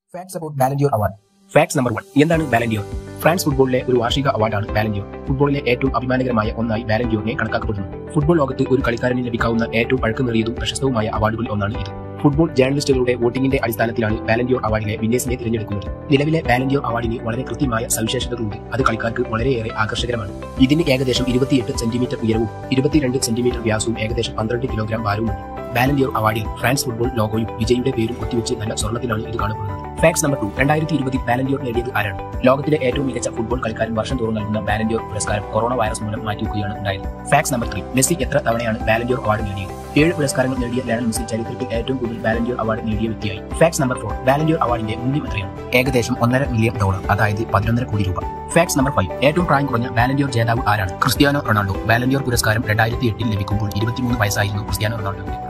facts about Ballon d'Or award facts number one എന്താണ് Ballon d'Or France ഫുട്ബോളിലെ ഒരു വാർഷിക അവാർഡാണ് ബാലൻഡിയോർ ഫുട്ബോളിലെ ഏറ്റവും അഭിമാനകരമായ ഒന്നായി ബാലൻഡിയോറിനെ കണക്കാക്കപ്പെടുന്നു ഫുട്ബോൾ ലോകത്ത് ഒരു കളിക്കാരന് ലഭിക്കാവുന്ന ഏറ്റവും പഴക്കമേറിയതും പ്രശസ്തവുമായ അവാർഡുകളിൽ ഒന്നാണ് ഇത് ഫുട്ബോൾ ജേർണലിസ്റ്റുകളുടെ വോട്ടിംഗിന്റെ അടിസ്ഥാനത്തിലാണ് ബാലൻഡിയോർ അവാർഡിലെ വിന്നേഴ്സിനെ തിരഞ്ഞെടുക്കുന്നത് നിലവിലെ ബാലൻഡിയോർ അവാർഡിന് വളരെ കൃത്യമായ സവിശേഷതകളുണ്ട് അത് കളിക്കാർക്ക് വളരെയേറെ ആകർഷകരമാണ് ഇതിന് ഏകദേശം ഇരുപത്തിയെട്ട് സെന്റിമീറ്റർ ഉയരവും ഇരുപത്തിരണ്ട് സെന്റിമീറ്റർ വ്യാസവും ഏകദേശം പന്ത്രണ്ട് കിലോഗ്രാം ഭാരവുമുണ്ട് ബാലൻഡിയോർ അവാർഡിൽ ഫ്രാൻസ് ഫുട്ബോൾ ലോഗോയും വിജയിയുടെ പേരും കൊത്തിവെച്ച് നല്ല സ്വർണ്ണത്തിലാണ് ഇത് കാണപ്പെടുന്നത് ഫാക്ട്സ് നമ്പർ ടു രണ്ടായിരത്തി ഇരുപതിൽ ബാലൻഡിയോർ നേടിയത് ആരാണ് ലോകത്തിലെ ഏറ്റവും മികച്ച ഫുട്ബോൾ കളിക്കാരൻ വർഷം തോറും നൽകുന്ന ബാലൻഡിയോർ പുരസ്കാരം കൊറോണ വൈറസ് മൂലം മാറ്റിവെക്കുകയാണ് ഉണ്ടായത് ഫാക്ട്സ് നമ്പർ ത്രീ മെസ്സി എത്ര തവണയാണ് ബാലൻഡിയോർ അവാർഡ് നേടിയത് ഏഴ് പുരസ്കാരങ്ങൾ നേടിയ ലയണൽ മെസ്സി ചരിത്രത്തിൽ ഏറ്റവും കൂടുതൽ ബാലൻഡിയോർ അവാർഡ് നേടിയ വ്യക്തിയായി ഫാക്ട്സ് നമ്പർ ഫോർ ബാലൻഡിയോർ അവാർഡിന്റെ മൂല്യം എത്രയാണ് ഏകദേശം ഒന്നര മില്യൺ ഡോളർ അതായത് പതിനൊന്നര കോടി രൂപ ഫാക്ട്സ് നമ്പർ ഫൈവ് ഏറ്റവും പ്രായം കുറഞ്ഞ ബാലൻഡിയോർ ജേതാവ് ആരാണ് ക്രിസ്ത്യാനോ റൊണാൾഡോ ബാലൻഡിയോർ പുരസ്കാരം രണ്ടായിരത്തി എട്ടിൽ ലഭിക്കുമ്പോൾ ഇരുപത്തിമൂന്ന് വയസ്സായിരുന്നു ക്രിസ്ത്യാനോ റൊണാൾഡോയുടെ